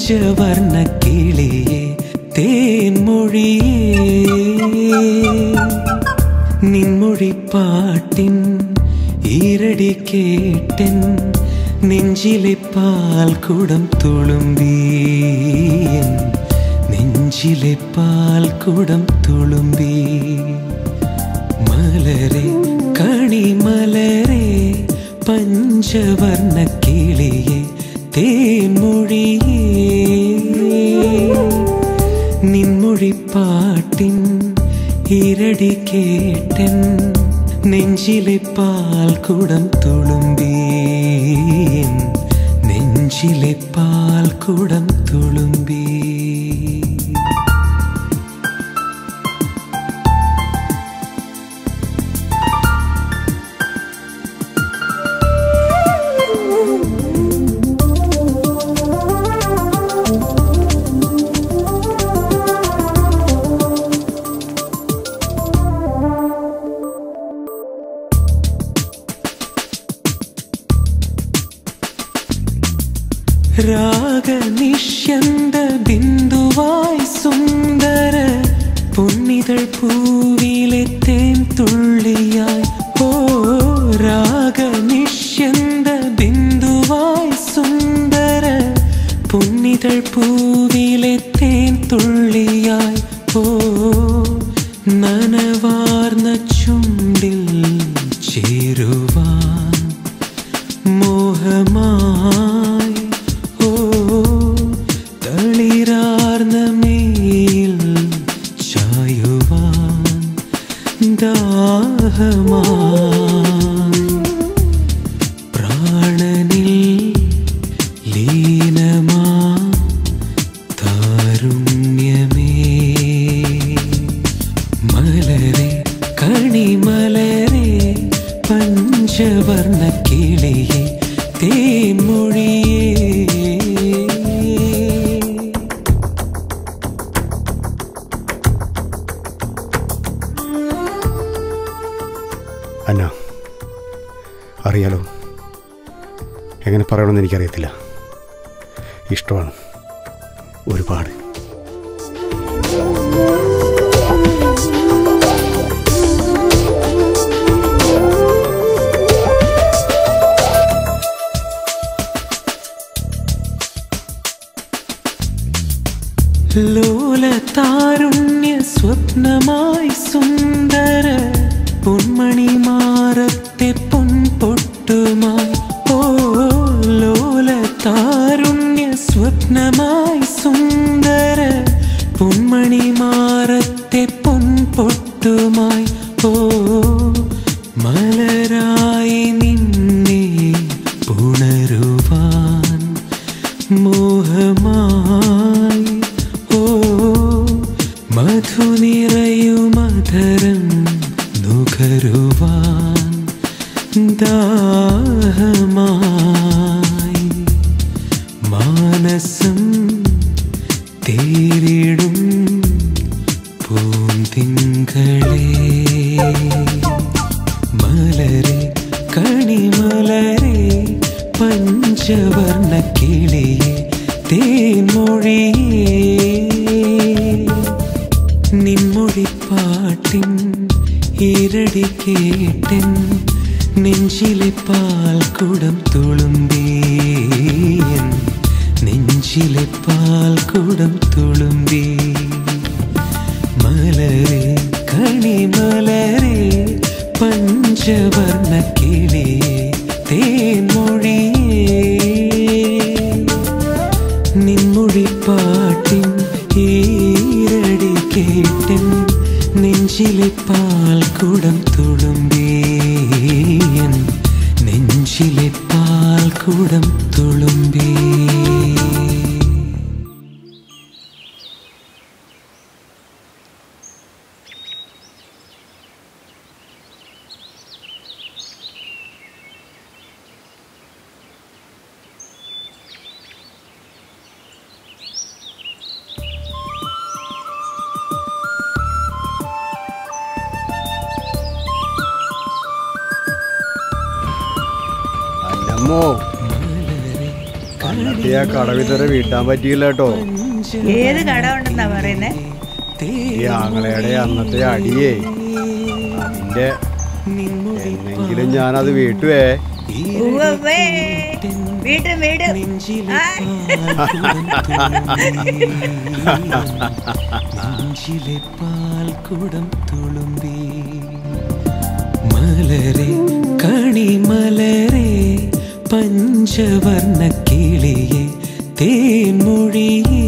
പഞ്ചവർണ്ണ കിളിയെ തേൻമൊഴിയേ നിൻമൊഴിപ്പാട്ടിൻ ഈരടി കേട്ടൻ നെഞ്ചിലെ പാൽ കുടം തുളുമ്പിയൻ നെഞ്ചിലെ പാൽ കുടം തുളുമ്പി മലരെ കണിമലരെ പഞ്ചവർണ്ണ കിളിയെ തേൻമൊഴിയേ നിൻമൊഴിപ്പാട്ടിൻ ഇരടി കേട്ടൻ നെഞ്ചിലെ പാൽ കുടം തുളുമ്പിയൻ നെഞ്ചിലെ പാൽ കുടം തുളുമ്പി രാഗനിഷ്യന്ത ബിന്ദുവായി സുന്ദര പൊന്നിതൾ പൂവിലെ തേൻ തുള്ളിയായി ഓ രാഗനിഷ്യന്ത ബിന്ദുവായി സുന്ദര പൊന്നിതൾ പൂവിലെ തേൻ തുള്ളിയായി ഓ നനവാർന്ന ചുണ്ടിൽ ചേരുവാൻ മോഹമായി ഓ തളിരാർന്ന മേൽ ചായുവാൻ ദാഹമായി പ്രാണനിൽ ലീനമാ താരുണ്യമേ മലരെ കണിമലരെ പഞ്ചവർണ്ണ കിളിയെ തേൻമൊഴിയേ അന്ന അറിയാലോ എങ്ങനെ പറയണമെന്ന് എനിക്കറിയത്തില്ല ഇഷ്ടമാണ് ഒരുപാട് ലോല താരുണ്യ സ്വപ്നമായി സുന്ദര പൊന്മണി മാറത്തെ പൊൻപൊട്ടുമായി ഓ ലോല താരുണ്യ സ്വപ്നമായി സുന്ദര പൊന്മണി മാറത്തെ പൊൻപൊട്ടുമായി ഓ മലരായി നിന്നെ പുണരുവാൻ മോഹമായി ഓ മധു നിറയുമധരം നുകരുവാൻ ദാഹമായി മാനസം തേരിടും പൂന്തിങ്കളേ മലരെ കണിമലരെ പഞ്ചവർണ്ണ കിളിയെ തേൻമൊഴിയേ നിൻമൊഴിപ്പാട്ടിൻ ഇരടി കേട്ടൻ നെഞ്ചിലെ പാൽ കുടം തുളുമ്പിയൻ നെഞ്ചിലെ പാൽ കുടം തുളുമ്പി മലരെ കണിമലരെ പഞ്ചവർണ്ണ കിളിയെ തേൻമൊഴിയേ നിൻമൊഴിപ്പാട്ടിൻ ഈരടി കേട്ടൻ നെഞ്ചിലെ പാൽ കുടം തുളുമ്പിയൻ നെഞ്ചിലെ പാൽ കുടം തുളുമ്പി അല്ലമ്മോ മലരെ അന്നത്തെ ആ കടവിതര വീട്ടാൻ പറ്റിയില്ല കേട്ടോ ഏത് കട ഉണ്ടെന്നാ പറയുന്നേ ഈ ആങ്ങളയുടെ അന്നത്തെ അടിയേ അതിന്റെ എന്നെങ്കിലും ഞാനത് വീട്ടുവേ ഉവ്വവ്വേ. വീട്ടും വീടും ആ. നെഞ്ചിലെ പാൽക്കുടം തുളുമ്പി മലരെ കണിമലരെ പഞ്ചവർണ്ണ കിളിയെ തേൻമൊഴിയെ